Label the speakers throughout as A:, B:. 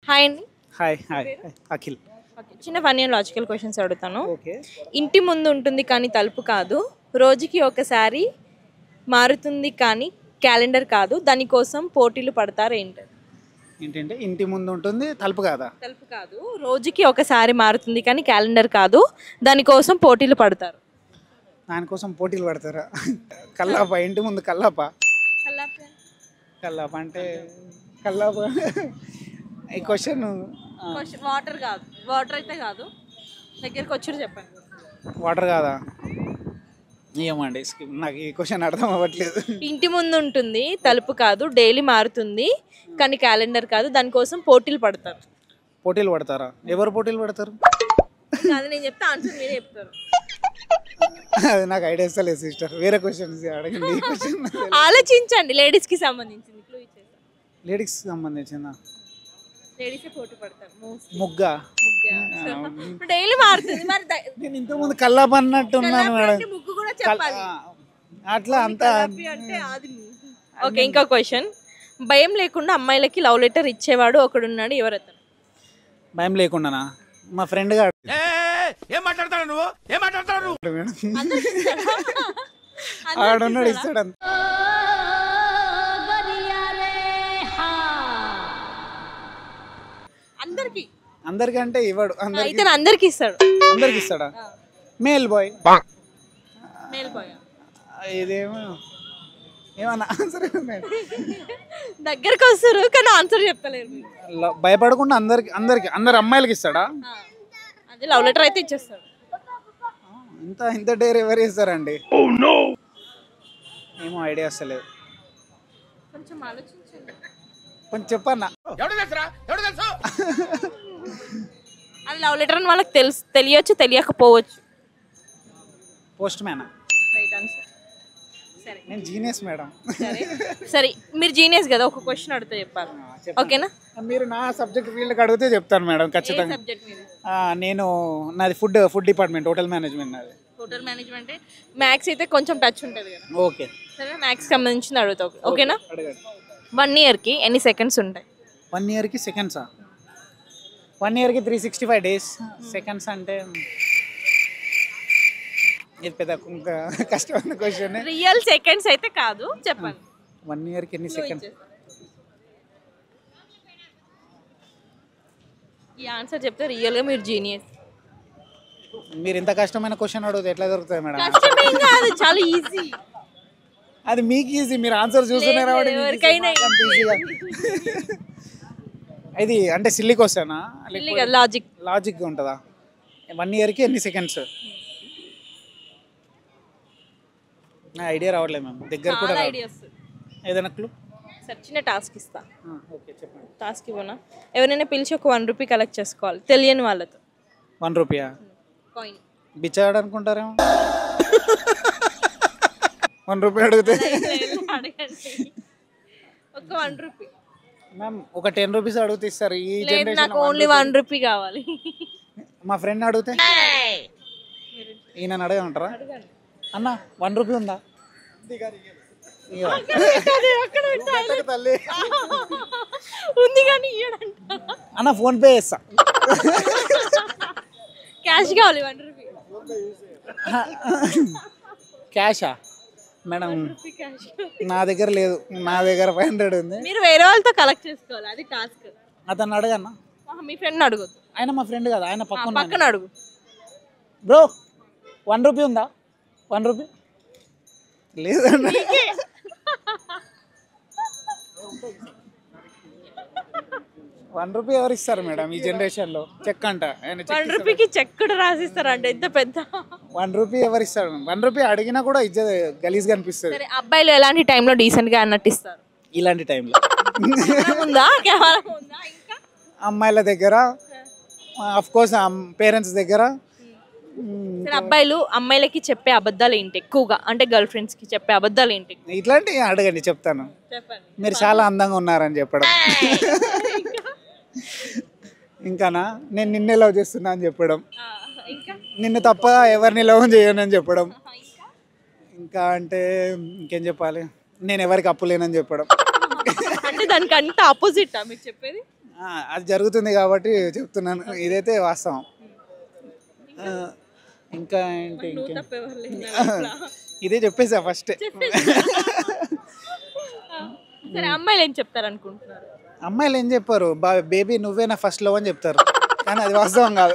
A: Hi అండి
B: hi hi hi. Akhil
A: okay చిన్న funny and logical questions అడుగుతాను
B: ఓకే
A: ఇంటి ముందు ఉంటుంది కానీ తలుపు కాదు రోజుకి ఒకసారి మారుతుంది కానీ క్యాలెండర్ కాదు దానికోసం పోటీలు పడతారు ఏంటి
B: ఏంటంటే ఇంటి ముందు ఉంటుంది తలుపు కాదా
A: తలుపు కాదు రోజుకి ఒకసారి మారుతుంది కానీ క్యాలెండర్ కాదు దానికోసం పోటీలు పడతారు
B: దానికోసం పోటీలు పడతారా కల్లాప ఇంటి ముందు కల్లాప కల్లాప అంటే కల్లాప ఈ క్వశ్చన్
A: వాటర్ కాదు వాటర్ అయితే కాదు దగ్గరికి వచ్చి చెప్పండి
B: వాటర్ కాదా ఏమండి skip. నాకు ఈ క్వశ్చన్ అర్థం అవ్వట్లేదు
A: ఇంటి ముందు ఉంటుంది తలుపు కాదు డైలీ మారుతుంది కానీ క్యాలెండర్ కాదు దానికోసం పోటీలు పడతారు
B: పోటీలు పడతారా ఎవరు పోటీలు పడతారు
A: అది నేను చెప్తే ఆన్సర్ మీరే చెప్తారు
B: అది నాకు ఐడియా ఇస్తలేదు సిస్టర్ వేరే క్వశ్చన్స్ అడగండి ఈ క్వశ్చన్
A: ఆలోచించండి లేడీస్ కి సంబంధించింది క్లూ ఇచ్చేసా
B: లేడీస్ సంబంధించిన
A: లేడీస్ పోటీ పడతారు మోస్ట్
B: ముగ్గా
A: డైలీ మారుతుంది మరి ద-
B: నేను ఇంతకుముందు కల్లాప అన్నట్టున్నాను మేడం
A: అంటే ముగ్గు కూడా చెప్పాలి
B: ఆ, అట్లా అంతా
A: కల్లాపి అంటే అది ఓకే ఇంకో క్వశ్చన్ భయం లేకుండా అమ్మాయిలకి లవ్ లెటర్ ఇచ్చేవాడు ఒకడున్నాడు ఎవరతను
B: భయం లేకుండానా మా ఫ్రెండ్ గారు
C: ఏం మాట్లాడతాడు నువ్వు ఏం మాట్లాడతాడు నువ్వు
B: మేడం ఆడున్నాడు ఇస్తాడు అంత
A: అందరికి
B: అందరికంటే ఇవ్వడు అందరికి
A: అయితే అందరికి ఇస్తాడు
B: అందరికి ఇస్తాడా మేల్ బాయ్
A: మేల్ బాయ్
B: ఇదేమో ఏమన్నా ఆన్సర్
A: దగ్గరికి వస్తారు కానీ ఆన్సర్ చెప్తలేరు మీరు.
B: భయపడకుండా అందరికి అందరికి అందరు అమ్మాయిలకి ఇస్తాడా
A: ఆ, అదే లవ్ లెటర్ అయితే ఇచ్చేస్తాడు
B: ఇంత ఇంత డేర్ ఎవరు ఇస్తారండి ఏమో ఐడియా వస్తలేదు
A: కొంచెం ఆలోచించండి
B: కొంచెం చెప్పన్నా
C: ఎవడు తెలుసురా ఎవడు తెలుసు
A: అది లవ్ లెటర్ అని వాళ్ళకి తెలుసు తెలియచ్చు తెలియకపోవచ్చు
B: పోస్ట్ మ్యాన్
A: రైట్ ఆన్సర్ సరే
B: నేను జీనియస్ మేడం
A: సరే సరే మీరు జీనియస్ కదా ఒక క్వశ్చన్ అడిగితే చెప్పాలి ఓకేనా
B: మీరు నా సబ్జెక్ట్ ఫీల్డ్కి అడిగితే చెప్తాను మేడం
A: ఏ
B: ఖచ్చితంగా
A: సబ్జెక్ట్ మీరు
B: ఆ, నేను నాది food food department hotel management నాది
A: హోటల్ మేనేజ్మెంట్ మ్యాథ్స్ అయితే కొంచెం టచ్ ఉంటుంది కదా
B: ఓకే
A: సరే మ్యాథ్స్ సంబంధించింది అడుగుతావు ఓకేనా
B: అడగండి
A: వన్ ఇయర్కి ఎన్ని సెకండ్స్ ఉంటాయి
B: వన్ ఇయర్కి సెకండ్సా వన్ ఇయర్కి three sixty five days seconds అంటే ఇది పెద్ద కొంత కష్టమైన క్వశ్చన్
A: రియల్ సెకండ్స్ అయితే కాదు చెప్పండి
B: వన్ ఇయర్కి ఎన్ని సెకండ్స్
A: ఈ ఆన్సర్ చెప్తే రియల్గా మీరు జీనియస్
B: మీరు ఇంత కష్టమైన క్వశ్చన్ అడిగితే ఎట్లా దొరుకుతుంది మేడం
A: కష్టమేం కాదు చాలా ఈజీ
B: అది మీకు ఈజీ మీరు ఆన్సర్ చూస్తున్నారు
A: లేదు,
B: కాబట్టి
A: ఎవరికైనా
B: ఈజీగా ఇది అంటే సిల్లీ క్వశ్చనా
A: లాజిక్
B: లాజిక్ ఉంటుందా వన్ ఇయర్కి ఎన్ని సెకండ్స్ నా ఐడియా రావట్లేదు మ్యామ్ దగ్గర కూడా
A: చాలా
B: రావట్లేదు.
A: ఐడియాస్
B: ఏదైనా క్లూ
A: సరే చిన్న టాస్క్ ఇస్తా
B: ఓకే చెప్పండి
A: టాస్క్ ఇవ్వనా ఎవరైనా పిలిచి ఒక వన్ రూపీ కలెక్ట్ చేసుకోవాలి తెలియని వాళ్ళతో
B: వన్ రూపీయా
A: కాయిన్
B: బిచ్చాడు అనుకుంటారేమో వన్ రూపీ అడిగితే
A: అడగండి ఒక వన్ రూపీ
B: మ్యామ్ ఒక టెన్ రూపీస్ అడిగితే ఇస్తారు ఈ
A: లేదు
B: జనరేషన్
A: నాకు ఓన్లీ వన్ రూపీ కావాలి
B: మా ఫ్రెండ్ అడిగితే ఈయన అడగమంటారా అన్న వన్ రూపీ ఉందా ఇగో. పెట్టకు తల్లి
A: ఉంది కానీ ఇయ్యడంట
B: అన్న ఫోన్ పే చేస్తా
A: క్యాష్ కావాలి వన్ రూపీ
B: క్యాషా మేడం
A: క్యాష్
B: నా దగ్గర లేదు నా దగ్గర ఫైవ్ హండ్రెడ్ ఉంది
A: మీరు వేరే వాళ్ళతో కలెక్ట్ చేసుకోవాలి అది టాస్క్
B: అతను అడగన్నా
A: మీ ఫ్రెండ్ అడగొద్దు
B: ఆయన మా ఫ్రెండ్ కదా ఆయన
A: ఆ,
B: పక్కన
A: పక్కన అడుగు
B: బ్రో వన్ రూపీ ఉందా వన్ రూపీ లేదన్న వన్ రూపీ ఎవరు ఇస్తారు మేడం ఈ జనరేషన్ లో చెక్ అంట ఆయన చెక్
A: వన్ రూపీకి చెక్ కూడా రాసిస్తారంట ఎంత పెద్ద
B: వన్ రూపీ ఎవరు ఇస్తారు వన్ రూపీ అడిగినా కూడా ఇజ్జ గలీజ్గా అనిపిస్తుంది
A: సరే అబ్బాయిలు ఎలాంటి టైంలో డీసెంట్ గా నటిస్తారు
B: ఇలాంటి టైంలో
A: కెమెరా ఉందా కెమెరా ఉందా ఇంకా
B: అమ్మాయిల దగ్గర అఫ్ కోర్స్ పేరెంట్స్ దగ్గర మ్,
A: సరే అబ్బాయిలు అమ్మాయిలకి చెప్పే అబద్ధాలు ఏంటి ఎక్కువగా అంటే గర్ల్ ఫ్రెండ్స్ కి చెప్పే అబద్ధాలు ఏంటి
B: ఇట్లాంటివి అడగండి చెప్తాను
A: చెప్పండి
B: మీరు చాలా అందంగా ఉన్నారని చెప్పడం ఇంకానా నేను నిన్నే లవ్ చేస్తున్నా అని చెప్పడం
A: ఆ, ఇంకా
B: నిన్ను తప్ప ఎవరిని లవ్ చేయను అని చెప్పడం
A: ఆ, ఇంకా
B: ఇంకా అంటే ఇంకేం చెప్పాలి నేను ఎవరికి అప్పు లేనని చెప్పడం
A: అంటే దానికి అంత ఆపోజిట్ మీకు చెప్పేది
B: ఆ, అది జరుగుతుంది కాబట్టి చెప్తున్నాను ఇదైతే వాస్తవం ఆ, ఇంకా ఏంటి
A: నువ్వు
B: ఇంకా
A: తప్ప ఎవరు లేరు నా life లో.
B: ఇదే చెప్పేసా ఫస్ట్
A: సరే అమ్మాయిలు ఏం చెప్తారు అనుకుంటున్నారు
B: అమ్మాయిలు ఏం చెప్పారు బా బేబీ నువ్వే నా ఫస్ట్ లవ్ అని చెప్తారు కానీ అది వాస్తవం కాదు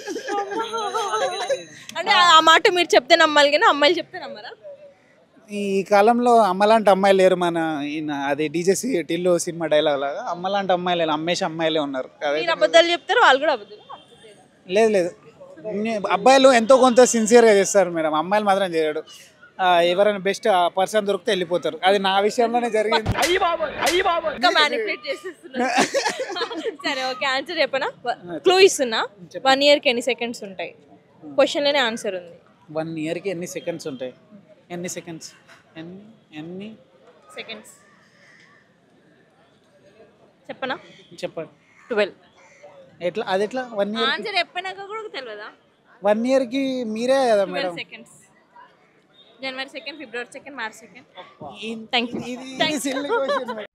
A: అంటే ఆ మాట మీరు చెప్తే నమ్మాలి కానీ అమ్మాయిలు చెప్తే నమ్మరా
B: ఈ కాలంలో అమ్మలాంటి అమ్మాయిలు లేరు మన ఈయన అది డీజేసి టిల్లు సినిమా డైలాగ్ లాగా అమ్మలాంటి అమ్మాయిలు లేరు, అమ్మేసి అమ్మాయిలే ఉన్నారు అదే
A: మీరు అబద్ధాలు చెప్తారు వాళ్ళు కూడా అబద్ధాలు
B: లేదు లేదు నే- అబ్బాయిలు ఎంతో కొంత సిన్సియర్గా చేస్తారు మేడం అమ్మాయిలు మాత్రం చేయడు ఆ, ఎవరైనా బెస్ట్ ఆ పర్సన్ దొరికితే వెళ్ళిపోతారు అది నా విషయంలోనే జరిగింది
A: ఇంకా మ్యానిపులేట్ చేసేస్తున్నారు సరే ఓకే ఆన్సర్ చెప్పనా క్లూ ఇస్తున్నా వన్ ఇయర్కి ఎన్ని సెకండ్స్ ఉంటాయి క్వశ్చన్లోనే ఆన్సర్ ఉంది
B: వన్ ఇయర్కి ఎన్ని సెకండ్స్ ఉంటాయి ఎన్ని సెకండ్స్ ఎన్ని ఎన్ని
A: సెకండ్స్ చెప్పనా
B: చెప్పండి
A: ట్వెల్వ్
B: ఎట్లా అది ఎట్లా వన్ ఇయర్
A: ఆన్సర్ చెప్పినాక కూడా తెలియదా
B: వన్ ఇయర్కి మీరే కదా మేడం
A: ట్వెల్వ్ సెకండ్స్ జనవరి సెకండ్ ఫిబ్రవరి సెకండ్ మార్చ్ సెకండ్
B: ఈ-
A: థ్యాంక్ యూ
B: ఇది- ఇది silly question మేడం.